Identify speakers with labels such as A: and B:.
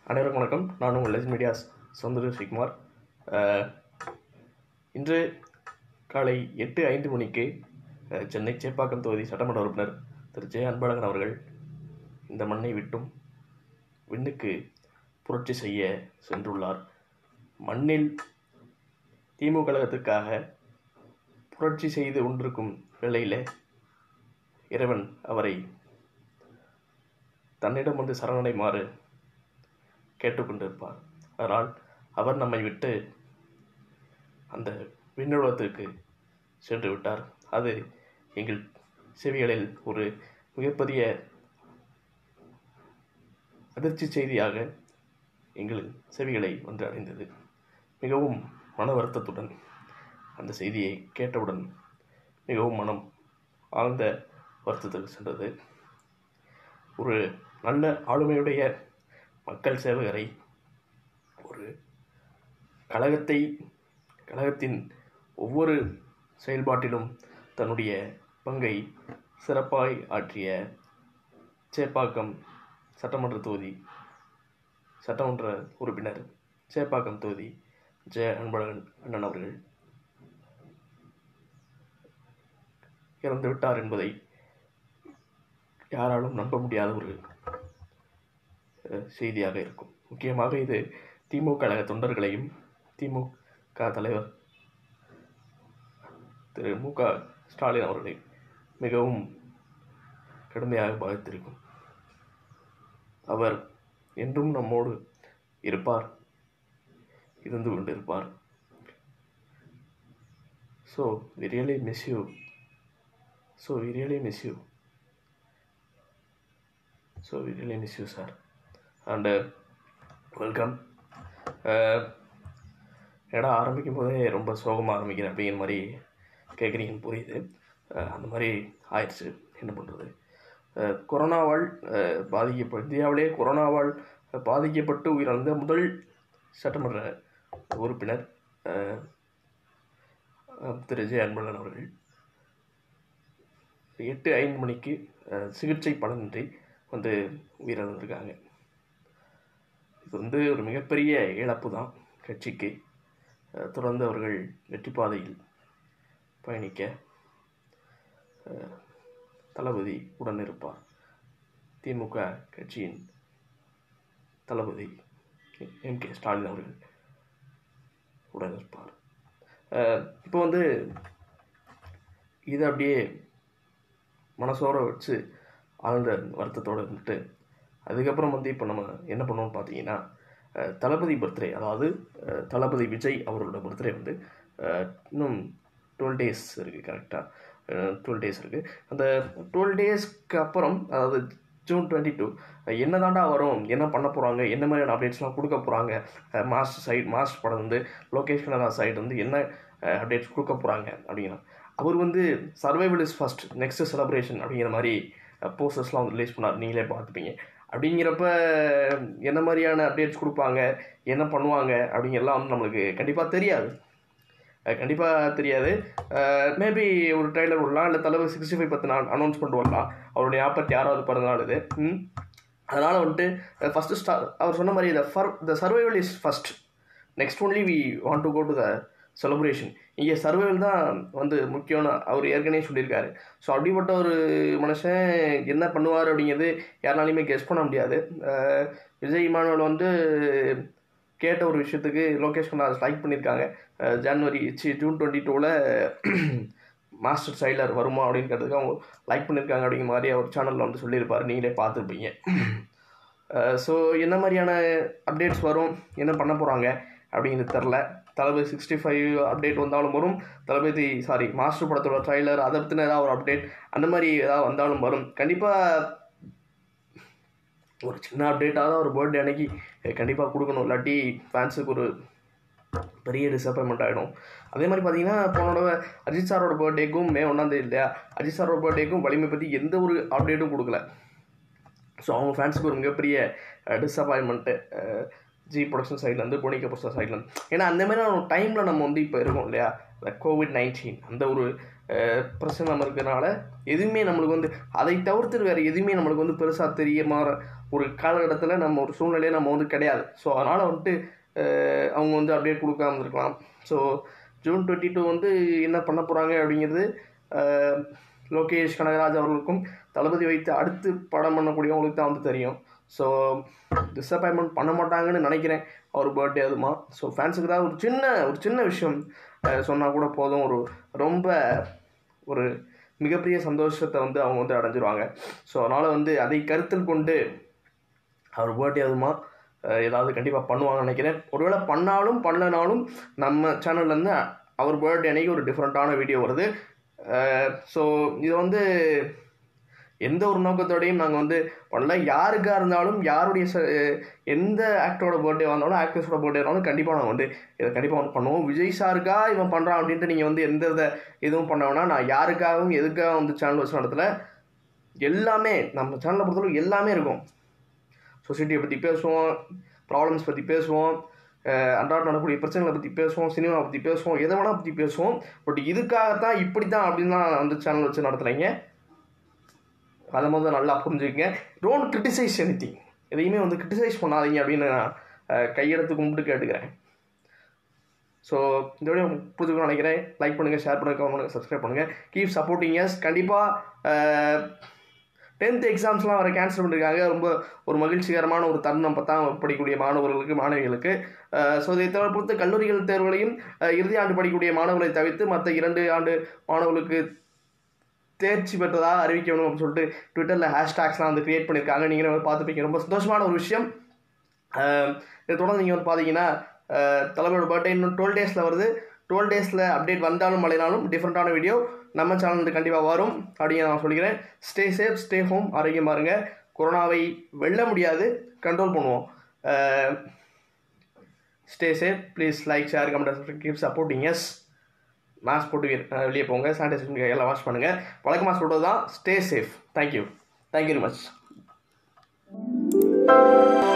A: அனைவருக்கும் வணக்கம் நான் உங்கள் லெஸ் மீடியாஸ் சுந்தர ஸ்ரீகுமார் அஹ், இன்று காலை எட்டு ஐந்து மணிக்கு அஹ், சென்னை சேப்பாக்கம் தொகுதி சட்டமன்ற உறுப்பினர் திரு ஜெய அன்பழகன் அவர்கள் இந்த மண்ணை விட்டும் விண்ணுக்கு புரட்சி செய்ய சென்றுள்ளார் மண்ணில் திமுக கழகத்துக்காக புரட்சி செய்து கொண்டிருக்கும் வேளையில் இறைவன் அவரை தன்னிடம் வந்து சரணடைமாறு கேட்டுக்கொண்டிருப்பார் அதனால் அவர் நம்மை விட்டு அந்த விண்ணுலகத்திற்கு சென்று விட்டார் அது எங்கள் செவிகளில் ஒரு மிகப்பெரிய அதிர்ச்சி செய்தியாக எங்கள் செவிகளை வந்து அடைந்தது மிகவும் மன வருத்தத்துடன் அந்த செய்தியை கேட்டவுடன் மிகவும் மனம் ஆழ்ந்த வருத்தத்துக்கு சென்றது ஒரு நல்ல ஆளுமையுடைய மக்கள் சேவகரை ஒரு கழகத்தை கழகத்தின் ஒவ்வொரு செயல்பாட்டிலும் தன்னுடைய பங்கை சிறப்பாய் ஆற்றிய சேப்பாக்கம் சட்டமன்ற தொகுதி சட்டமன்ற உறுப்பினர் சேப்பாக்கம் தொகுதி ஜெய அன்பழகன் அண்ணன் அவர்கள் இறந்து விட்டார் என்பதை யாராலும் நம்ப முடியாத ஒரு அஹ், செய்தியாக இருக்கும் முக்கியமாக இது திமுக கழக தொண்டர்களையும் திமுக தலைவர் திரு மு க ஸ்டாலின் அவர்களை மிகவும் கடுமையாக பாதித்திருக்கும் அவர் என்றும் நம்மோடு இருப்பார் இருந்து கொண்டிருப்பார் so we really miss you so we really miss you so we really miss you sir and welcome இடம் ஆரம்பிக்கும் போதே ரொம்ப சோகமாக ஆரம்பிக்கிறேன் அப்படிங்கிற மாதிரி கேட்குறீங்கன்னு புரியுது அஹ் அந்த மாதிரி ஆயிடுச்சு என்ன பண்ணுறது கொரோனாவால் அஹ், பாதிக்கப்ப இந்தியாவிலே கொரோனாவால் பாதிக்கப்பட்டு உயிரிழந்த முதல் சட்டமன்ற உறுப்பினர் அஹ், அஹ், திரு ஜெய அன்பழகன் அவர்கள் எட்டு ஐந்து மணிக்கு அஹ், சிகிச்சை பலனின்றி வந்து உயிரிழந்திருக்காங்க இது வந்து ஒரு மிகப்பெரிய இழப்பு தான் கட்சிக்கு அஹ், தொடர்ந்து அவர்கள் வெற்றி பாதையில் பயணிக்க அஹ், தளபதி உடன் இருப்பார் திமுக கட்சியின் தளபதி எம் கே ஸ்டாலின் அவர்கள் உடன் இருப்பார் அஹ், இப்போ வந்து இதை அப்படியே மனசோர வச்சு ஆழ்ந்த வருத்தத்தோடு இருந்துட்டு அதுக்கப்புறம் வந்து இப்போ நம்ம என்ன பண்ணுவோம்னு பார்த்தீங்கன்னா அஹ், தளபதி பர்த்டே அதாவது அஹ், தளபதி விஜய் அவரோட பர்த்டே வந்து அஹ், இன்னும் டுவெல் டேஸ் இருக்குது கரெக்டாக டுவெல் டேஸ் இருக்குது அந்த டுவெல் டேஸ்க்கு அப்புறம் அதாவது ஜூன் டுவெண்ட்டி டூ என்ன தாண்டா வரும் என்ன பண்ண போகிறாங்க என்ன மாதிரியான அப்டேட்ஸ்லாம் கொடுக்க போகிறாங்க மாஸ் சைடு மாஸ் படம் வந்து லோகேஷ் கனகா சைடு வந்து என்ன அப்டேட்ஸ் கொடுக்க போகிறாங்க அப்படிங்கிற அவர் வந்து survival is first next celebration அப்படிங்கிற மாதிரி போஸ்டர்ஸ்லாம் வந்து ரிலீஸ் பண்ணார் நீங்களே பார்த்துப்பீங்க அப்படிங்கிறப்ப என்ன மாதிரியான அப்டேட்ஸ் கொடுப்பாங்க என்ன பண்ணுவாங்க அப்படிங்கிறலாம் வந்து நம்மளுக்கு கண்டிப்பாக தெரியாது கண்டிப்பாக தெரியாது மேபி ஒரு ட்ரைலர் விடலாம் இல்லை தலைவர் சிக்ஸ்டி ஃபைவ் பத்து நாள் அனௌன்ஸ்மெண்ட் வரலாம் அவருடைய நாற்பத்தி ஆறாவது பிறந்த நாள் இது ம். அதனால் வந்துட்டு ஃபஸ்ட்டு ஸ்டார் அவர் சொன்ன மாதிரி the for the survival is first next only we want to go to the celebration இங்கே சர்வைவல் தான் வந்து முக்கியம்னு அவர் ஏற்கனவே சொல்லியிருக்காரு ஸோ அப்படிப்பட்ட ஒரு மனுஷன் என்ன பண்ணுவார் அப்படிங்கிறது யாருனாலையுமே கெஸ் பண்ண முடியாது அஹ் விஜய் இமானுவல் வந்து கேட்ட ஒரு விஷயத்துக்கு லோகேஷ் கண்ணா லைக் பண்ணியிருக்காங்க அஹ் ஜனவரி சி ஜூன் டுவெண்ட்டி டூவில் மாஸ்டர் சைலர் வருமா அப்படின்னு கேட்டதுக்கு அவங்க லைக் பண்ணியிருக்காங்க அப்படிங்கிற மாதிரி அவர் சேனலில் வந்து சொல்லியிருப்பார் நீங்களே பார்த்துருப்பீங்க ஸோ என்ன மாதிரியான அப்டேட்ஸ் வரும் என்ன பண்ண போகிறாங்க அப்படிங்கிறது தெரில தளபதி சிக்ஸ்டி ஃபைவ் அப்டேட் வந்தாலும் வரும் தளபதி சாரி மாஸ்டர் படத்தோட ட்ரைலர் அதை பற்றின ஏதாவது ஒரு அப்டேட் அந்த மாதிரி ஏதாவது வந்தாலும் வரும் கண்டிப்பாக ஒரு சின்ன அப்டேட்டாக தான் ஒரு பர்த்டே அன்னைக்கு கண்டிப்பாக கொடுக்கணும் இல்லாட்டி ஃபேன்ஸுக்கு ஒரு பெரிய டிசப்பாயின்மெண்ட் ஆகிடும் அதே மாதிரி பார்த்தீங்கன்னா போன தடவை அஜித் சாரோட பர்த்டேக்கும் மே ஒன்றாந்தேதி இல்லையா அஜித் சாரோட பர்த்டேக்கும் வலிமை பற்றி எந்த ஒரு அப்டேட்டும் கொடுக்கல ஸோ அவங்க ஃபேன்ஸுக்கு ஒரு மிகப்பெரிய டிசப்பாயின்மெண்ட்டு ஜி ப்ரொடக்ஷன் சைட்லேருந்து போனி கபூர் சார் சைட்லேருந்து ஏன்னா அந்த மாதிரியான ஒரு டைமில் நம்ம வந்து இப்போ இருக்கோம் இல்லையா இந்த கோவிட் நைன்டீன் அந்த ஒரு அஹ், பிரச்சனை நம்ம இருக்கிறனால எதுவுமே நம்மளுக்கு வந்து அதை தவிர்த்து வேறு எதுவுமே நம்மளுக்கு வந்து பெருசாக தெரிய மாற ஒரு காலகட்டத்தில் நம்ம ஒரு சூழ்நிலையே நம்ம வந்து கிடையாது ஸோ அதனால் வந்துட்டு அஹ், அவங்க வந்து அப்டேட் கொடுக்காம இருந்திருக்கலாம் ஸோ ஜூன் டுவெண்ட்டி டூ வந்து என்ன பண்ண போகிறாங்க அப்படிங்கிறது அஹ், லோகேஷ் கனகராஜ் அவர்களுக்கும் தளபதி வைத்து அடுத்து படம் பண்ணக்கூடியவங்களுக்கு தான் வந்து தெரியும் ஸோ டிசப்பாயின்மெண்ட் பண்ண மாட்டாங்கன்னு நினைக்கிறேன் அவர் பர்த்டே அதுமா ஸோ ஃபேன்ஸுக்கு தான் ஒரு சின்ன ஒரு சின்ன விஷயம் சொன்னால் கூட போதும் ஒரு ரொம்ப ஒரு மிகப்பெரிய சந்தோஷத்தை வந்து அவங்க வந்து அடைஞ்சிருவாங்க ஸோ அதனால் வந்து அதை கருத்தில் கொண்டு அவர் பர்த்டே அதுமா அஹ் ஏதாவது கண்டிப்பாக பண்ணுவாங்கன்னு நினைக்கிறேன் ஒருவேளை பண்ணாலும் பண்ணலனாலும் நம்ம சேனல்லேருந்து அவர் பர்த்டே அன்னைக்கு ஒரு டிஃப்ரெண்ட்டான வீடியோ வருது ஸோ இது வந்து எந்த ஒரு நோக்கத்தோடையும் நாங்கள் வந்து பண்ணல யாருக்காக இருந்தாலும் யாருடைய ச எந்த ஆக்டரோட பர்த்டே வந்தாலும் ஆக்ட்ரஸோட பர்த்டே வந்தாலும் கண்டிப்பாக நாங்கள் வந்து இதை கண்டிப்பாக வந்து பண்ணுவோம் விஜய் சாருக்கா இவன் பண்ணுறான் அப்படின்ட்டு நீங்கள் வந்து எந்த வித இதுவும் பண்ண வேணாம் நான் யாருக்காகவும் எதுக்காக வந்து சேனல் வச்சு நடத்தல எல்லாமே நம்ம சேனலை பொறுத்தளவு எல்லாமே இருக்கும் சொசைட்டியை பற்றி பேசுவோம் ப்ராப்ளம்ஸ் பற்றி பேசுவோம் அஹ் அன்றாட நடக்கக்கூடிய பிரச்சனைகளை பற்றி பேசுவோம் சினிமா பற்றி பேசுவோம் எதை வேணால் பற்றி பேசுவோம் பட் இதுக்காகத்தான் இப்படி தான் அப்படின்லாம் வந்து சேனல் வச்சு நடத்துகிறீங்க அதை முதல்ல நல்லா புரிஞ்சுக்கங்க டோன்ட் கிரிட்டிசைஸ் எனி திங் எதையுமே வந்து கிரிட்டிசைஸ் பண்ணாதீங்க அப்படின்னு நான் அஹ், கையெடுத்து கும்பிட்டு கேட்டுக்கிறேன் ஸோ இந்த வீடியோ பிடிச்சிக்கணும்னு நினைக்கிறேன் லைக் பண்ணுங்கள் ஷேர் பண்ணுங்கள் கமெண்ட் பண்ணுங்கள் சப்ஸ்கிரைப் பண்ணுங்கள் கீப் சப்போர்ட்டிங் எஸ் கண்டிப்பாக டென்த் எக்ஸாம்ஸ்லாம் வர கேன்சல் பண்ணியிருக்காங்க ரொம்ப ஒரு மகிழ்ச்சிகரமான ஒரு தருணம் பத்தாம் படிக்கக்கூடிய மாணவர்களுக்கு மாணவிகளுக்கு ஸோ இதை தவிர பொறுத்து கல்லூரிகள் தேர்வுகளையும் அஹ், இறுதி ஆண்டு படிக்கக்கூடிய மாணவர்களை தவிர்த்து மற்ற இரண்டு ஆண்டு மாணவர்களுக்கு தேர்ச்சி பெற்றதாக அறிவிக்கணும் அப்படின்னு சொல்லிட்டு ட்விட்டரில் ஹேஷ்டாக்ஸ்லாம் வந்து க்ரியேட் பண்ணியிருக்காங்க நீங்கள் வந்து பார்த்துப்பீங்க ரொம்ப சந்தோஷமான ஒரு விஷயம் அஹ், இதை தொடர்ந்து நீங்கள் வந்து பார்த்தீங்கன்னா அஹ், தலைவரோட பர்த்டே இன்னும் டுவெல் டேஸில் வருது டுவெல் டேஸில் அப்டேட் வந்தாலும் மழைனாலும் டிஃப்ரெண்ட்டான வீடியோ நம்ம சேனல் கண்டிப்பாக வரும் அப்படின்னு நான் சொல்லிக்கிறேன் ஸ்டே சேஃப் ஸ்டே ஹோம் ஆரோக்கியம் பாருங்க கொரோனாவை வெல்ல முடியாது கண்ட்ரோல் பண்ணுவோம் stay safe please like share comment keep supporting us mask போட்டு அஹ், வெளியே போங்க சானிடைசர் எல்லாம் வாஷ் பண்ணுங்கள் வழக்கமாக சொல்கிறது தான் stay safe thank you thank you very much